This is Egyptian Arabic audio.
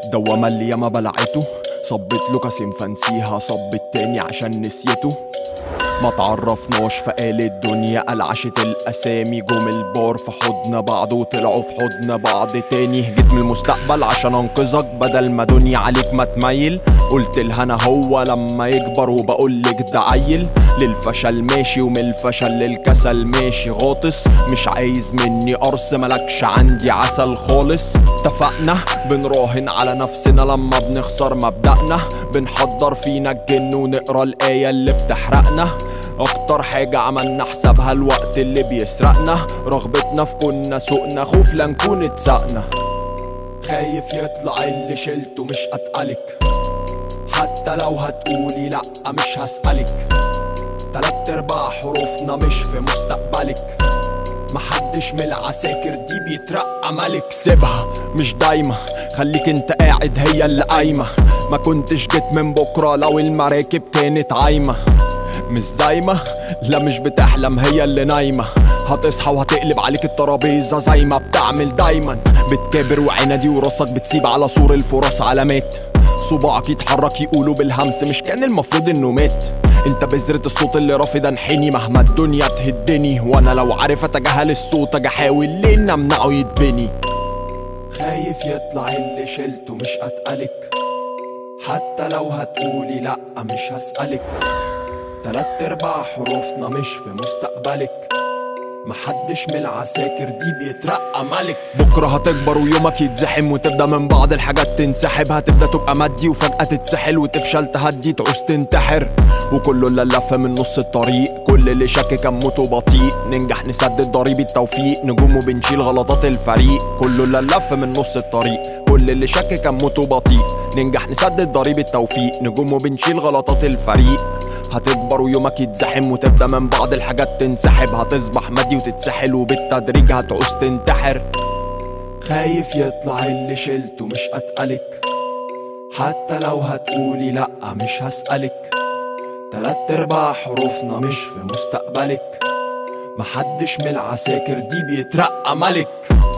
دوامة اللي ياما بلعته صبت له كاسين فانسيها صب التاني عشان نسيته ما تعرفناش فقال الدنيا قلعشت الاسامي جم البار في حضن بعض وطلعوا في حضن بعض تاني جيت من المستقبل عشان انقذك بدل ما دنيا عليك ما تميل قلت لها انا هو لما يكبر وبقولك ده عيل للفشل ماشي ومن الفشل للكسل ماشي غاطس مش عايز مني قرص ملكش عندي عسل خالص اتفقنا بنراهن على نفسنا لما بنخسر مبدأنا بنحضر فينا الجن ونقرا الآية اللي بتحرقنا اكتر حاجة عملنا حسابها الوقت اللي بيسرقنا رغبتنا في كنا سوقنا خوف لا نكون اتسقنا خايف يطلع اللي شلته مش اتقلك حتى لو هتقولي لأ مش هسألك تلات ارباع حروفنا مش في مستقبلك محدش من العساكر دي بيترقى ملك سيبها مش دايما خليك انت قاعد هي اللي قايمة ما كنتش جيت من بكرة لو المراكب كانت عايمة مش زايمة لا مش بتحلم هي اللي نايمة هتصحى وهتقلب عليك الترابيزة زي ما بتعمل دايما بتكابر وعنادي وراسك بتسيب على سور الفرص علامات صباعك يتحرك يقولوا بالهمس مش كان المفروض انه مات انت بذرة الصوت اللي رافض انحني مهما الدنيا تهدني وانا لو عارف اتجاهل الصوت اجي احاول ليه امنعه يتبني خايف يطلع اللي شلته مش اتقلك حتى لو هتقولي لأ مش هسألك تلات ارباع حروفنا مش في مستقبلك محدش من العساكر دي بيترقى ملك بكرة هتكبر ويومك يتزحم وتبدأ من بعض الحاجات تنسحب هتبدأ تبقى مادي وفجأة تتسحل وتفشل تهدي تعوز تنتحر وكله اللي لف من نص الطريق كل اللي شك كان موته بطيء ننجح نسدد ضريب التوفيق نجوم وبنشيل غلطات الفريق كله اللي لف من نص الطريق كل اللي شك كان موته بطيء ننجح نسدد ضريب التوفيق نجوم وبنشيل غلطات الفريق هتكبر ويومك يتزحم وتبدا من بعض الحاجات تنسحب هتصبح مادي وتتسحل وبالتدريج هتعوز تنتحر خايف يطلع اللي شلته مش اتقلك حتى لو هتقولي لأ مش هسألك تلات ارباع حروفنا مش في مستقبلك محدش من العساكر دي بيترقى ملك